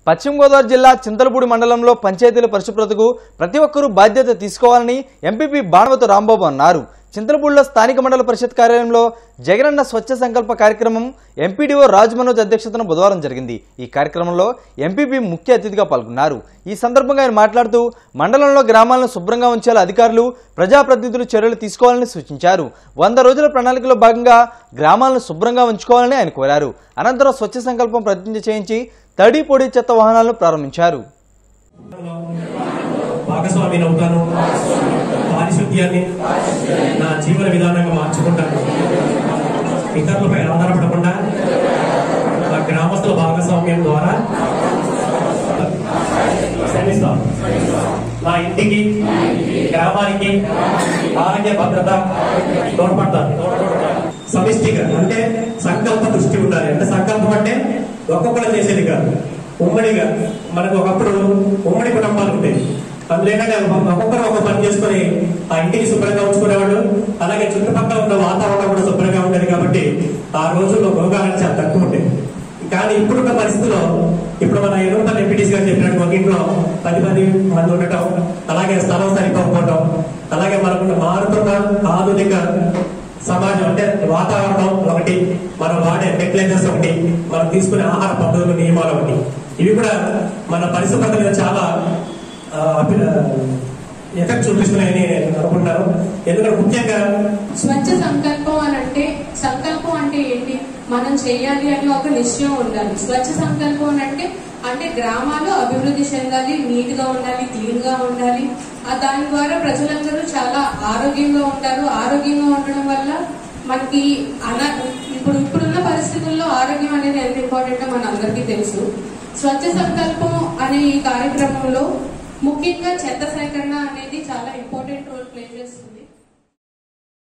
పశ్చిమ గోదావరి జిల్లా చింతలపూడి మండలంలో పంచాయతీల పరిశుభ్రతకు ప్రతి ఒక్కరూ బాధ్యత తీసుకోవాలని ఎంపీపీ బాణవత రాంబాబు అన్నారు చింతలపూడిలో స్థానిక మండల పరిషత్ కార్యాలయంలో జగనన్న స్వచ్ఛ సంకల్ప కార్యక్రమం ఎంపీడీఓ రాజ్ మనోజ్ అధ్యక్షతన బుధవారం జరిగింది ఈ కార్యక్రమంలో ఎంపీపీ ముఖ్య అతిథిగా పాల్గొన్నారు ఈ సందర్భంగా ఆయన మాట్లాడుతూ మండలంలో గ్రామాలను శుభ్రంగా ఉంచేలా అధికారులు ప్రజాప్రతినిధులు చర్యలు తీసుకోవాలని సూచించారు వంద రోజుల ప్రణాళికలో భాగంగా గ్రామాలను శుభ్రంగా ఉంచుకోవాలని ఆయన కోరారు అనంతరం స్వచ్ఛ సంకల్పం ప్రతిజ్ఞ చేయించి తడి పొడి చెత్త వాహనాలను ప్రారంభించారు భాగస్వామిని అవుతాను పారిశుద్ధ్యాన్ని నా జీవన విధానంగా మార్చుకుంటాను ఇతరులపై ఆధారపడకుండా నా గ్రామస్తుల భాగస్వామ్యం ద్వారా శ్రమిస్తాను నా ఇంటికి గ్రామానికి ఆరోగ్య భద్రత తోడ్పడతాను సమిష్టిగా అంటే సంకల్ప దృష్టి ఉండాలి అంటే సంకల్పం అంటే ఒక్కొక్కరు చేసేది కాదు ఉమ్మడిగా మనకు ఒకప్పుడు ఉమ్మడి కుటుంబాలు ఉంటాయి అందులో ఏంటంటే ఒక్కొక్కరు ఒక పని చేసుకొని ఆ ఇంటిని శుభ్రంగా ఉంచుకునేవాళ్ళు అలాగే చుట్టుపక్కల ఉన్న వాతావరణం కూడా శుభ్రంగా ఉండేది కాబట్టి ఆ రోజుల్లో రోగాలు చాలా తక్కువ ఉండేది కానీ ఇప్పుడున్న పరిస్థితిలో ఇప్పుడు మన ఎరువుపల్లి ఎంపీటీసీ గారు చెప్పినట్టు ఒక ఇంట్లో పది పది మంది ఉండటం అలాగే స్థలం సరిపోకపోవటం అలాగే మనకున్న మారుతున్న ఆధునిక సమాజం అంటే వాతావరణం ఒకటి మనం వాడే ఫెర్టిలైజర్స్ ఒకటి మనం తీసుకునే ఆహార పద్ధతులు నియమాలు ఒకటి ఇవి కూడా మన పరిశుభ్రత మీద చాలా ఆ, అభి- ఎఫెక్ట్ చూపిస్తున్నాయని నేను అనుకుంటాను ఎందుకంటే ముఖ్యంగా స్వచ్ఛ సంకల్పం అని అంటే సంకల్పం అంటే ఏంటి మనం చేయాలి అని ఒక నిశ్చయం ఉండాలి స్వచ్ఛ సంకల్పం అని అంటే అంటే గ్రామాలు అభివృద్ధి చెందాలి నీట్ గా ఉండాలి క్లీన్ గా ఉండాలి ఆ దాని ద్వారా ప్రజలందరూ చాలా ఆరోగ్యంగా ఉంటారు ఆరోగ్యంగా ఉండడం వల్ల మనకి అన ఇప్పుడు ఇప్పుడున్న పరిస్థితుల్లో ఆరోగ్యం అనేది ఎంత ఇంపార్టెంట్ మన అందరికీ తెలుసు స్వచ్ఛ సంకల్పం అనే ఈ కార్యక్రమంలో ముఖ్యంగా చెత్త సేకరణ అనేది చాలా ఇంపార్టెంట్ రోల్